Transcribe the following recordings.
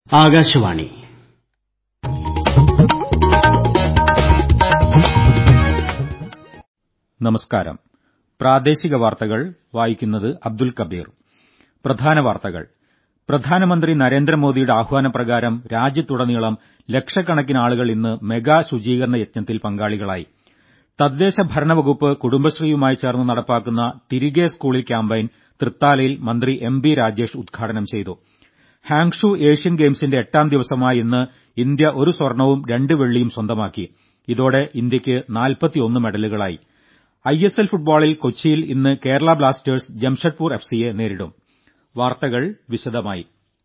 ആകാശവാണി നമസ്കാരം പ്രാദേശിക വാർത്തകൾ വായിക്കുന്നത് അബ്ദുൽ കബീർ പ്രധാന വാർത്തകൾ പ്രധാനമന്ത്രി നരേന്ദ്രമോദിയുടെ ആഹ്വാനപ്രകാരം രാജ്യത്തുടനീളം ലക്ഷക്കണക്കിന് ആളുകൾ ഇന്ന് മെഗാ ശുചീകരണ യജ്ഞത്തിൽ പങ്കാളികളായി തദ്ദേശ ഭരണവകുപ്പ് കുടുംബശ്രീയുമായി ചേർന്ന് നടപ്പാക്കുന്ന തിരികെ സ്കൂളിൽ ക്യാമ്പയിൻ തൃത്താലയിൽ മന്ത്രി എം ബി രാജേഷ് ഉദ്ഘാടനം ചെയ്തു ഹാങ്ഷു ഏഷ്യൻ ഗെയിംസിന്റെ എട്ടാം ദിവസമായ ഇന്ന് ഇന്ത്യ ഒരു സ്വർണവും രണ്ട് വെള്ളിയും സ്വന്തമാക്കി ഇതോടെ ഇന്ത്യയ്ക്ക് 41 മെഡലുകളായി ഐഎസ്എൽ ഫുട്ബോളിൽ കൊച്ചിയിൽ ഇന്ന് കേരള ബ്ലാസ്റ്റേഴ്സ് ജംഷഡ്പൂർ എഫ്സിയെ നേരിടും വാർത്തകൾ വിശദമായി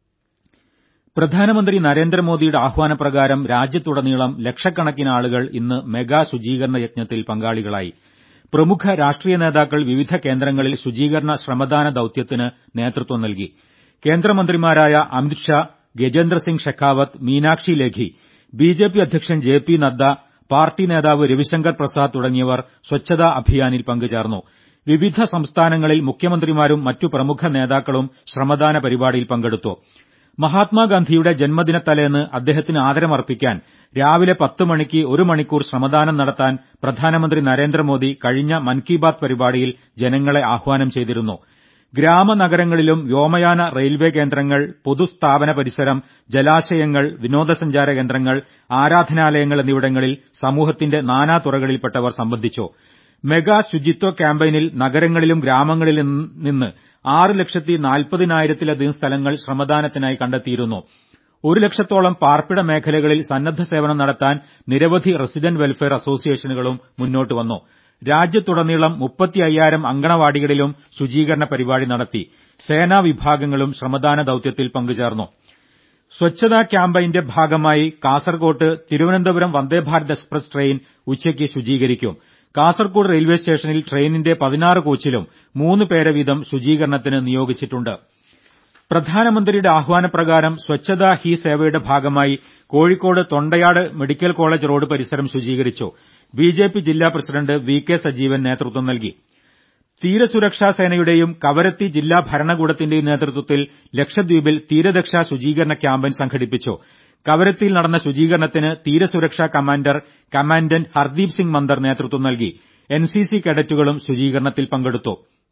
പ്രധാനമന്ത്രി നരേന്ദ്രമോദിയുടെ ആഹ്വാനപ്രകാരം രാജ്യത്തുടനീളം ലക്ഷക്കണക്കിന് ആളുകൾ ഇന്ന് മെഗാ ശുചീകരണ യജ്ഞത്തിൽ പങ്കാളികളായി പ്രമുഖ രാഷ്ട്രീയ നേതാക്കൾ വിവിധ കേന്ദ്രങ്ങളിൽ ശുചീകരണ ശ്രമദാന ദൌത്യത്തിന് നേതൃത്വം നൽകി കേന്ദ്രമന്ത്രിമാരായ അമിത് ഷാ ഗജേന്ദ്ര സിംഗ് ഷെഖാവത്ത് മീനാക്ഷി ലേഖി ബിജെപി അധ്യക്ഷൻ ജെ പി നദ്ദ പാർട്ടി നേതാവ് രവിശങ്കർ പ്രസാദ് തുടങ്ങിയവർ സ്വച്ഛതാ അഭിയാനിൽ പങ്കുചേർന്നു വിവിധ സംസ്ഥാനങ്ങളിൽ മുഖ്യമന്ത്രിമാരും മറ്റു പ്രമുഖ നേതാക്കളും ശ്രമദാന പരിപാടിയിൽ പങ്കെടുത്തു മഹാത്മാഗാന്ധിയുടെ ജന്മദിനത്തലേന്ന് അദ്ദേഹത്തിന് ആദരമർപ്പിക്കാൻ രാവിലെ പത്ത് മണിക്ക് ഒരു മണിക്കൂർ ശ്രമദാനം നടത്താൻ പ്രധാനമന്ത്രി നരേന്ദ്രമോദി കഴിഞ്ഞ മൻ കി ബാത് പരിപാടിയിൽ ജനങ്ങളെ ആഹ്വാനം ചെയ്തിരുന്നു ഗ്രാമനഗരങ്ങളിലും വ്യോമയാന റെയിൽവേ കേന്ദ്രങ്ങൾ പൊതുസ്ഥാപന പരിസരം ജലാശയങ്ങൾ വിനോദസഞ്ചാര കേന്ദ്രങ്ങൾ ആരാധനാലയങ്ങൾ എന്നിവിടങ്ങളിൽ സമൂഹത്തിന്റെ നാനാതുറകളിൽപ്പെട്ടവർ സംബന്ധിച്ചു മെഗാ ശുചിത്വ ക്യാമ്പയിനിൽ നഗരങ്ങളിലും ഗ്രാമങ്ങളിലും നിന്ന് ആറ് ലക്ഷത്തി നാൽപ്പതിനായിരത്തിലധികം സ്ഥലങ്ങൾ ശ്രമദാനത്തിനായി കണ്ടെത്തിയിരുന്നു ഒരു ലക്ഷത്തോളം പാർപ്പിട മേഖലകളിൽ സന്നദ്ധ സേവനം നടത്താൻ നിരവധി റസിഡന്റ് വെൽഫെയർ അസോസിയേഷനുകളും മുന്നോട്ട് വന്നു രാജ്യത്തുടനീളം മുപ്പത്തി അയ്യായിരം അങ്കണവാടികളിലും ശുചീകരണ പരിപാടി നടത്തി സേനാ വിഭാഗങ്ങളും ശ്രമദാന ദൌത്യത്തിൽ പങ്കുചേർന്നു സ്വച്ഛതാ ക്യാമ്പയിന്റെ ഭാഗമായി കാസർകോട്ട് തിരുവനന്തപുരം വന്ദേഭാരത് എക്സ്പ്രസ് ട്രെയിൻ ഉച്ചയ്ക്ക് ശുചീകരിക്കും കാസർകോട് റെയിൽവേ സ്റ്റേഷനിൽ ട്രെയിനിന്റെ പതിനാറ് കോച്ചിലും മൂന്ന് പേരെ വീതം ശുചീകരണത്തിന് നിയോഗിച്ചിട്ടുണ്ട് പ്രധാനമന്ത്രിയുടെ ആഹ്വാനപ്രകാരം സ്വച്ഛതാ ഹി സേവയുടെ ഭാഗമായി Kozhikode Thondayad medical college road പരിസരം ശുചീകരിച്ചു ബിജെപി ജില്ലാ പ്രസിഡന്റ് വി കെ സജീവൻ നേതൃത്വം നൽകി തീരസുരക്ഷാ സേനയുടെയും കവരത്തി ജില്ലാ ഭരണകൂടത്തിന്റെയും നേതൃത്വത്തിൽ ലക്ഷദ്വീപിൽ തീരരക്ഷാ ശുചീകരണ ക്യാമ്പയിൻ സംഘടിപ്പിച്ചു കവരത്തിയിൽ നടന്ന ശുചീകരണത്തിന് തീരസുരക്ഷാ കമാൻഡർ കമാൻഡന്റ് ഹർദീപ് സിംഗ് മന്ദർ നേതൃത്വം നൽകി എൻസിസി കേഡറ്റുകളും ശുചീകരണത്തിൽ പങ്കെടുത്തു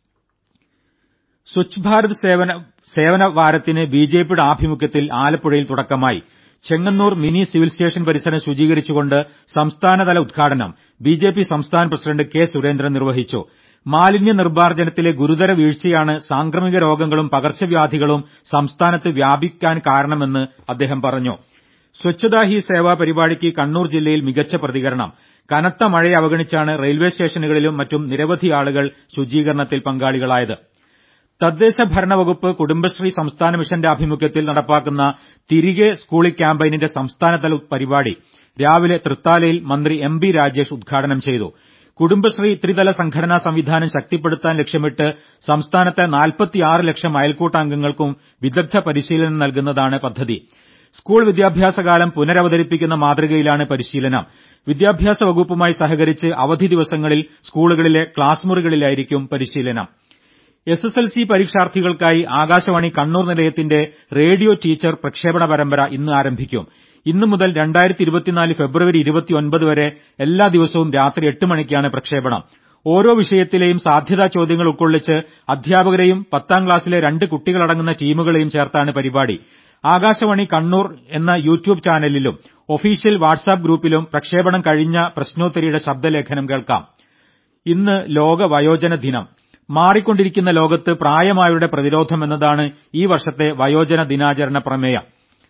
സ്വച്ഛ് ഭാരത് സേവന വാരത്തിന് ബിജെപിയുടെ ആഭിമുഖ്യത്തിൽ ആലപ്പുഴയിൽ തുടക്കമായി ചെങ്ങന്നൂർ മിനി സിവിൽ സ്റ്റേഷൻ പരിസരം ശുചീകരിച്ചുകൊണ്ട് സംസ്ഥാനതല ഉദ്ഘാടനം ബിജെപി സംസ്ഥാന പ്രസിഡന്റ് കെ സുരേന്ദ്രൻ നിർവഹിച്ചു മാലിന്യ നിർമ്മാർജ്ജനത്തിലെ ഗുരുതര വീഴ്ചയാണ് സാംക്രമിക രോഗങ്ങളും പകർച്ചവ്യാധികളും സംസ്ഥാനത്ത് വ്യാപിക്കാൻ കാരണമെന്ന് അദ്ദേഹം പറഞ്ഞു സ്വച്ഛതാ ഹി സേവ പരിപാടിക്ക് കണ്ണൂർ ജില്ലയിൽ മികച്ച പ്രതികരണം കനത്ത മഴയെ അവഗണിച്ചാണ് റെയിൽവേ സ്റ്റേഷനുകളിലും മറ്റും നിരവധി ആളുകൾ ശുചീകരണത്തിൽ പങ്കാളികളായത് തദ്ദേശ ഭരണവകുപ്പ് കുടുംബശ്രീ സംസ്ഥാന മിഷന്റെ ആഭിമുഖ്യത്തിൽ നടപ്പാക്കുന്ന തിരികെ സ്കൂളിൽ ക്യാമ്പയിനിന്റെ സംസ്ഥാനതല പരിപാടി രാവിലെ തൃത്താലയിൽ മന്ത്രി എം ബി രാജേഷ് ഉദ്ഘാടനം ചെയ്തു കുടുംബശ്രീ ത്രിതല സംഘടനാ സംവിധാനം ശക്തിപ്പെടുത്താൻ ലക്ഷ്യമിട്ട് സംസ്ഥാനത്തെ 46 ലക്ഷം അയൽക്കൂട്ടാംഗങ്ങൾക്കും വിദഗ്ധ പരിശീലനം നൽകുന്നതാണ് പദ്ധതി സ്കൂൾ വിദ്യാഭ്യാസകാലം പുനരവതരിപ്പിക്കുന്ന മാതൃകയിലാണ് പരിശീലനം വിദ്യാഭ്യാസ വകുപ്പുമായി സഹകരിച്ച് അവധി ദിവസങ്ങളിൽ സ്കൂളുകളിലെ ക്ലാസ് മുറികളിലായിരിക്കും പരിശീലനം എസ്എസ്എൽസി പരീക്ഷാർത്ഥികൾക്കായി ആകാശവാണി കണ്ണൂർ നിലയത്തിന്റെ റേഡിയോ ടീച്ചർ പ്രക്ഷേപണ പരമ്പര ഇന്ന് ആരംഭിക്കും ഇന്നു മുതൽ ഫെബ്രുവരി വരെ എല്ലാ ദിവസവും രാത്രി എട്ട് മണിക്കാണ് പ്രക്ഷേപണം ഓരോ വിഷയത്തിലെയും സാധ്യതാ ചോദ്യങ്ങൾ ഉൾക്കൊള്ളിച്ച് അധ്യാപകരെയും പത്താം ക്ലാസ്സിലെ രണ്ട് കുട്ടികളടങ്ങുന്ന ടീമുകളെയും ചേർത്താണ് പരിപാടി ആകാശവാണി കണ്ണൂർ എന്ന യൂട്യൂബ് ചാനലിലും ഒഫീഷ്യൽ വാട്സ്ആപ്പ് ഗ്രൂപ്പിലും പ്രക്ഷേപണം കഴിഞ്ഞ പ്രശ്നോത്തരിയുടെ ശബ്ദലേഖനം കേൾക്കാം ഇന്ന് ലോക വയോജന ദിനം മാറിക്കൊണ്ടിരിക്കുന്ന ലോകത്ത് പ്രായമായവരുടെ പ്രതിരോധം എന്നതാണ് ഈ വർഷത്തെ വയോജന ദിനാചരണ പ്രമേയം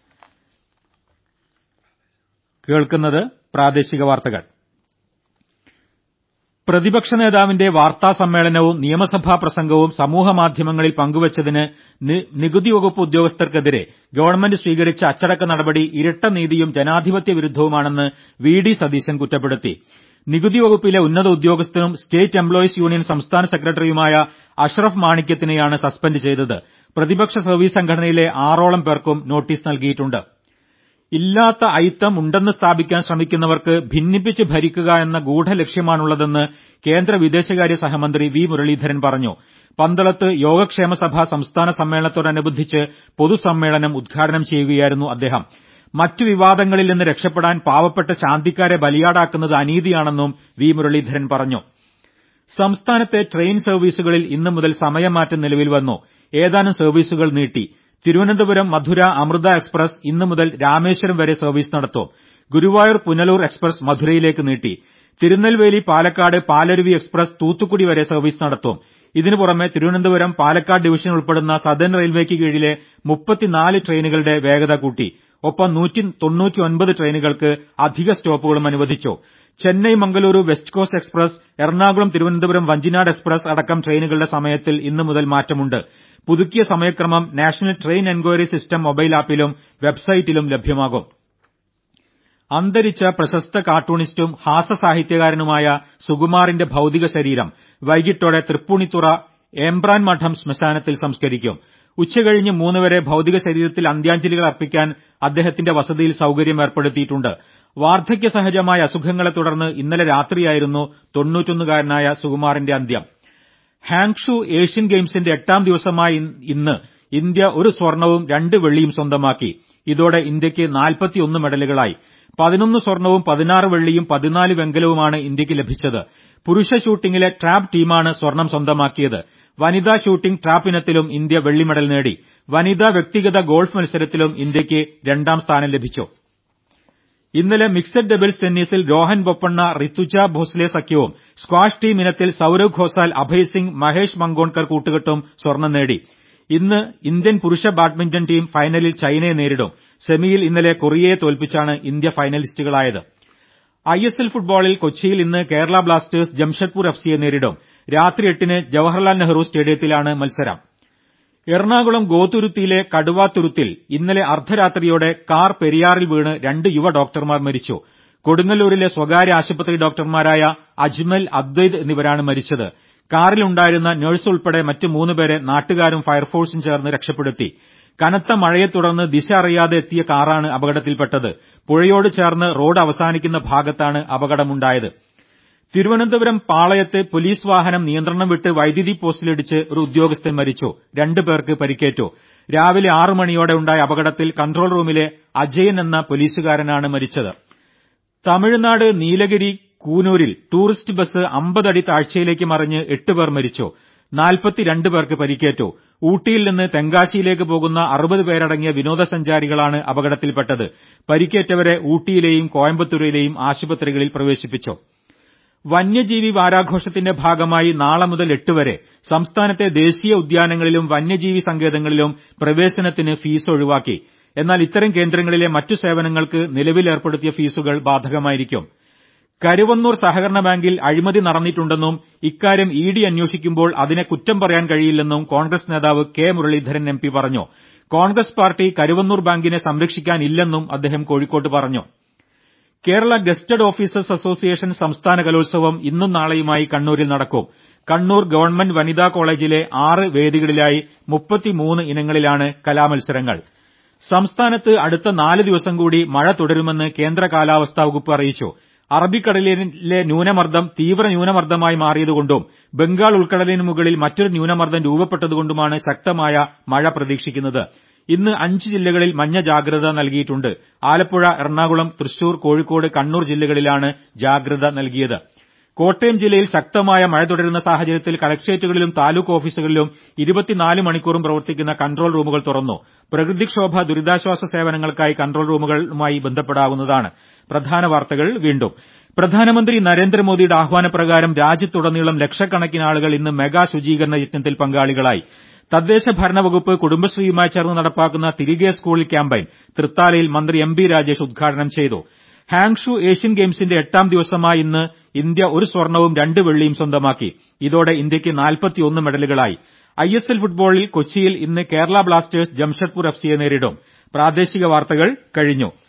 കേൾക്കുന്നത് പ്രാദേശിക വാർത്തകൾ പ്രതിപക്ഷ നേതാവിന്റെ വാർത്താ സമ്മേളനവും നിയമസഭാ പ്രസംഗവും സമൂഹമാധ്യമങ്ങളിൽ പങ്കുവച്ചതിന് നികുതി വകുപ്പ് ഉദ്യോഗസ്ഥർക്കെതിരെ ഗവൺമെന്റ് സ്വീകരിച്ച അച്ചടക്ക നടപടി ഇരട്ട നീതിയും ജനാധിപത്യ വിരുദ്ധവുമാണെന്ന് വി ഡി സതീശൻ കുറ്റപ്പെടുത്തി നികുതി വകുപ്പിലെ ഉന്നത ഉദ്യോഗസ്ഥനും സ്റ്റേറ്റ് എംപ്ലോയീസ് യൂണിയൻ സംസ്ഥാന സെക്രട്ടറിയുമായ അഷ്റഫ് മാണിക്യത്തിനെയാണ് സസ്പെൻഡ് ചെയ്തത് പ്രതിപക്ഷ സർവീസ് സംഘടനയിലെ ആറോളം പേർക്കും നോട്ടീസ് നൽകിയിട്ടുണ്ട് ഇല്ലാത്ത അയിത്തം ഉണ്ടെന്ന് സ്ഥാപിക്കാൻ ശ്രമിക്കുന്നവർക്ക് ഭിന്നിപ്പിച്ച് ഭരിക്കുക എന്ന ഗൂഢലക്ഷ്യമാണുള്ളതെന്ന് കേന്ദ്ര വിദേശകാര്യ സഹമന്ത്രി വി മുരളീധരൻ പറഞ്ഞു പന്തളത്ത് യോഗക്ഷേമ സഭ സംസ്ഥാന സമ്മേളനത്തോടനുബന്ധിച്ച് പൊതുസമ്മേളനം ഉദ്ഘാടനം ചെയ്യുകയായിരുന്നു അദ്ദേഹം മറ്റു വിവാദങ്ങളിൽ നിന്ന് രക്ഷപ്പെടാൻ പാവപ്പെട്ട ശാന്തിക്കാരെ ബലിയാടാക്കുന്നത് അനീതിയാണെന്നും വി മുരളീധരൻ പറഞ്ഞു സംസ്ഥാനത്തെ ട്രെയിൻ സർവീസുകളിൽ ഇന്നു മുതൽ സമയമാറ്റം നിലവിൽ വന്നു ഏതാനും സർവീസുകൾ നീട്ടി തിരുവനന്തപുരം മധുര അമൃത എക്സ്പ്രസ് ഇന്നു മുതൽ രാമേശ്വരം വരെ സർവീസ് നടത്തും ഗുരുവായൂർ പുനലൂർ എക്സ്പ്രസ് മധുരയിലേക്ക് നീട്ടി തിരുനെൽവേലി പാലക്കാട് പാലരുവി എക്സ്പ്രസ് തൂത്തുക്കുടി വരെ സർവീസ് നടത്തും ഇതിനു പുറമെ തിരുവനന്തപുരം പാലക്കാട് ഡിവിഷൻ ഉൾപ്പെടുന്ന സതേൺ റെയിൽവേക്ക് കീഴിലെ മുപ്പത്തിനാല് ട്രെയിനുകളുടെ വേഗത കൂട്ടി ഒപ്പം ട്രെയിനുകൾക്ക് അധിക സ്റ്റോപ്പുകളും അനുവദിച്ചു Chennai Mangaluru west coast express Ernakulam Thiruvananthapuram Vanchinad express അടക്കം ട്രെയിനുകളുടെ സമയത്തിൽ ഇന്നു മുതൽ മാറ്റമുണ്ട് പുതുക്കിയ സമയക്രമം national train enquiry system mobile ആപ്പിലും വെബ്സൈറ്റിലും ലഭ്യമാകും അന്തരിച്ച പ്രശസ്ത കാർട്ടൂണിസ്റ്റും ഹാസ്യസാഹിത്യകാരനുമായ സുകുമാറിന്റെ ഭൌതിക ശരീരം വൈകിട്ടോടെ തൃപ്പൂണിത്തുറ ഏമ്പ്രാൻ മഠം ശ്മശാനത്തിൽ സംസ്കരിക്കും ഉച്ചകഴിഞ്ഞ് മൂന്ന് വരെ ഭൌതിക ശരീരത്തിൽ അന്ത്യാഞ്ജലികൾ അർപ്പിക്കാൻ അദ്ദേഹത്തിന്റെ വസതിയിൽ സൌകര്യം ഏർപ്പെടുത്തിയിട്ടുണ്ട് വാർദ്ധക്യ സഹജമായ അസുഖങ്ങളെ തുടർന്ന് ഇന്നലെ രാത്രിയായിരുന്നു തൊണ്ണൂറ്റൊന്നുകാരനായ സുകുമാറിന്റെ അന്ത്യം ഹാങ്ഷു ഏഷ്യൻ ഗെയിംസിന്റെ എട്ടാം ദിവസമായ ഇന്ന് ഇന്ത്യ ഒരു സ്വർണവും രണ്ട് വെള്ളിയും സ്വന്തമാക്കി ഇതോടെ ഇന്ത്യയ്ക്ക് നാൽപ്പത്തിയൊന്ന് മെഡലുകളായി പതിനൊന്ന് സ്വർണവും പതിനാറ് വെള്ളിയും പതിനാല് വെങ്കലവുമാണ് ഇന്ത്യയ്ക്ക് ലഭിച്ചത് പുരുഷ ഷൂട്ടിംഗിലെ ട്രാപ്പ് ടീമാണ് സ്വർണം സ്വന്തമാക്കിയത് വനിതാ ഷൂട്ടിംഗ് ട്രാപ്പ് ഇനത്തിലും ഇന്ത്യ വെള്ളി മെഡൽ നേടി വനിതാ വ്യക്തിഗത ഗോൾഫ് മത്സരത്തിലും ഇന്ത്യയ്ക്ക് രണ്ടാം സ്ഥാനം ലഭിച്ചു ഇന്നലെ മിക്സഡ് ഡബിൾസ് ടെന്നീസിൽ രോഹൻ ബൊപ്പണ്ണ റിത്തുജ ഭോസ്ലെ സഖ്യവും സ്ക്വാഷ് ടീം ഇനത്തിൽ സൌരവ് ഘോസാൽ അഭയ് സിംഗ് മഹേഷ് മങ്കോൺകർ കൂട്ടുകെട്ടും സ്വർണം നേടി ഇന്ന് ഇന്ത്യൻ പുരുഷ ബാഡ്മിന്റൺ ടീം ഫൈനലിൽ ചൈനയെ നേരിടും സെമിയിൽ ഇന്നലെ കൊറിയയെ തോൽപ്പിച്ചാണ് ഇന്ത്യ ഫൈനലിസ്റ്റുകളായത് ഐഎസ്എൽ ഫുട്ബോളിൽ കൊച്ചിയിൽ ഇന്ന് കേരള ബ്ലാസ്റ്റേഴ്സ് ജംഷഡ്പൂർ എഫ്സിയെ നേരിടും രാത്രി എട്ടിന് ജവഹർലാൽ നെഹ്റു സ്റ്റേഡിയത്തിലാണ് മത്സരം എറണാകുളം ഗോതുരുത്തിയിലെ കടുവാത്തുരുത്തിൽ ഇന്നലെ അർദ്ധരാത്രിയോടെ കാർ പെരിയാറിൽ വീണ് രണ്ട് യുവ ഡോക്ടർമാർ മരിച്ചു കൊടുങ്ങല്ലൂരിലെ സ്വകാര്യ ആശുപത്രി ഡോക്ടർമാരായ അജ്മൽ അദ്വൈത് എന്നിവരാണ് മരിച്ചത് കാറിലുണ്ടായിരുന്ന നഴ്സ് ഉൾപ്പെടെ മറ്റ് മൂന്നുപേരെ നാട്ടുകാരും ഫയർഫോഴ്സും ചേർന്ന് രക്ഷപ്പെടുത്തി കനത്ത മഴയെ തുടർന്ന് ദിശ അറിയാതെ എത്തിയ കാറാണ് അപകടത്തിൽപ്പെട്ടത് പുഴയോട് ചേർന്ന് റോഡ് അവസാനിക്കുന്ന ഭാഗത്താണ് അപകടമുണ്ടായത് തിരുവനന്തപുരം പാളയത്ത് പോലീസ് വാഹനം നിയന്ത്രണം വിട്ട് വൈദ്യുതി പോസ്റ്റിലിടിച്ച് ഒരു ഉദ്യോഗസ്ഥൻ മരിച്ചു രണ്ടു പേർക്ക് പരിക്കേറ്റു രാവിലെ ആറു മണിയോടെ ഉണ്ടായ അപകടത്തിൽ കൺട്രോൾ റൂമിലെ അജയൻ എന്ന പോലീസുകാരനാണ് മരിച്ചത് തമിഴ്നാട് നീലഗിരി കൂനൂരിൽ ടൂറിസ്റ്റ് ബസ് അമ്പതടി താഴ്ചയിലേക്ക് മറിഞ്ഞ് എട്ടുപേർ മരിച്ചു നാൽപ്പത്തിരണ്ട് പേർക്ക് പരിക്കേറ്റു ഊട്ടിയിൽ നിന്ന് തെങ്കാശിയിലേക്ക് പോകുന്ന അറുപത് പേരടങ്ങിയ വിനോദസഞ്ചാരികളാണ് അപകടത്തിൽപ്പെട്ടത് പരിക്കേറ്റവരെ ഊട്ടിയിലെയും കോയമ്പത്തൂരിലെയും ആശുപത്രികളിൽ പ്രവേശിപ്പിച്ചു വന്യജീവി വാരാഘോഷത്തിന്റെ ഭാഗമായി നാളെ മുതൽ എട്ട് വരെ സംസ്ഥാനത്തെ ദേശീയ ഉദ്യാനങ്ങളിലും വന്യജീവി സങ്കേതങ്ങളിലും പ്രവേശനത്തിന് ഫീസ് ഒഴിവാക്കി എന്നാൽ ഇത്തരം കേന്ദ്രങ്ങളിലെ മറ്റു സേവനങ്ങൾക്ക് നിലവിൽ ഏർപ്പെടുത്തിയ ഫീസുകൾ ബാധകമായിരിക്കും കരുവന്നൂർ സഹകരണ ബാങ്കിൽ അഴിമതി നടന്നിട്ടുണ്ടെന്നും ഇക്കാര്യം ഇ ഡി അന്വേഷിക്കുമ്പോൾ അതിനെ കുറ്റം പറയാൻ കഴിയില്ലെന്നും കോൺഗ്രസ് നേതാവ് കെ മുരളീധരൻ എം പി പറഞ്ഞു കോൺഗ്രസ് പാർട്ടി കരുവന്നൂർ ബാങ്കിനെ സംരക്ഷിക്കാനില്ലെന്നും അദ്ദേഹം കോഴിക്കോട്ട് പറഞ്ഞു കേരള ഗസ്റ്റഡ് ഓഫീസേഴ്സ് അസോസിയേഷൻ സംസ്ഥാന കലോത്സവം ഇന്നും നാളെയുമായി കണ്ണൂരിൽ നടക്കും കണ്ണൂർ ഗവൺമെന്റ് വനിതാ കോളേജിലെ ആറ് വേദികളിലായി മുപ്പത്തിമൂന്ന് ഇനങ്ങളിലാണ് കലാമത്സരങ്ങൾ സംസ്ഥാനത്ത് അടുത്ത നാല് ദിവസം കൂടി മഴ തുടരുമെന്ന് കേന്ദ്ര കാലാവസ്ഥാ വകുപ്പ് അറിയിച്ചു അറബിക്കടലിലെ ന്യൂനമർദ്ദം തീവ്ര ന്യൂനമർദ്ദമായി മാറിയതുകൊണ്ടും ബംഗാൾ ഉൾക്കടലിന് മുകളിൽ മറ്റൊരു ന്യൂനമർദ്ദം രൂപപ്പെട്ടതുകൊണ്ടുമാണ് ശക്തമായ മഴ പ്രതീക്ഷിക്കുന്നത് ഇന്ന് അഞ്ച് ജില്ലകളിൽ മഞ്ഞ ജാഗ്രത നൽകിയിട്ടുണ്ട് ആലപ്പുഴ എറണാകുളം തൃശൂർ കോഴിക്കോട് കണ്ണൂർ ജില്ലകളിലാണ് ജാഗ്രത നൽകിയത് കോട്ടയം ജില്ലയിൽ ശക്തമായ മഴ തുടരുന്ന സാഹചര്യത്തിൽ കളക്ട്രേറ്റുകളിലും താലൂക്ക് ഓഫീസുകളിലും ഇരുപത്തിനാല് മണിക്കൂറും പ്രവർത്തിക്കുന്ന കൺട്രോൾ റൂമുകൾ തുറന്നു പ്രകൃതിക്ഷോഭ ദുരിതാശ്വാസ സേവനങ്ങൾക്കായി കൺട്രോൾ റൂമുകളുമായി ബന്ധപ്പെടാവുന്നതാണ് പ്രധാന വാർത്തകൾ വീണ്ടും പ്രധാനമന്ത്രി നരേന്ദ്രമോദിയുടെ ആഹ്വാനപ്രകാരം രാജ്യത്തുടനീളം ലക്ഷക്കണക്കിന് ആളുകൾ ഇന്ന് മെഗാ ശുചീകരണ യജ്ഞത്തിൽ പങ്കാളികളായി തദ്ദേശ ഭരണവകുപ്പ് കുടുംബശ്രീയുമായി ചേർന്ന് നടപ്പാക്കുന്ന തിരികെ സ്കൂളിൽ ക്യാമ്പയിൻ തൃത്താലയിൽ മന്ത്രി എം ബി രാജേഷ് ഉദ്ഘാടനം ചെയ്തു ഹാങ്ഷു ഏഷ്യൻ ഗെയിംസിന്റെ എട്ടാം ദിവസമായ ഇന്ന് ഇന്ത്യ ഒരു സ്വർണവും രണ്ട് വെള്ളിയും സ്വന്തമാക്കി ഇതോടെ ഇന്ത്യയ്ക്ക് നാൽപ്പത്തിയൊന്ന് മെഡലുകളായി ഐഎസ്എൽ ഫുട്ബോളിൽ കൊച്ചിയിൽ ഇന്ന് കേരള ബ്ലാസ്റ്റേഴ്സ് ജംഷഡ്പൂർ എഫ്സിയെ നേരിടും പ്രാദേശിക വാർത്തകൾ കഴിഞ്ഞു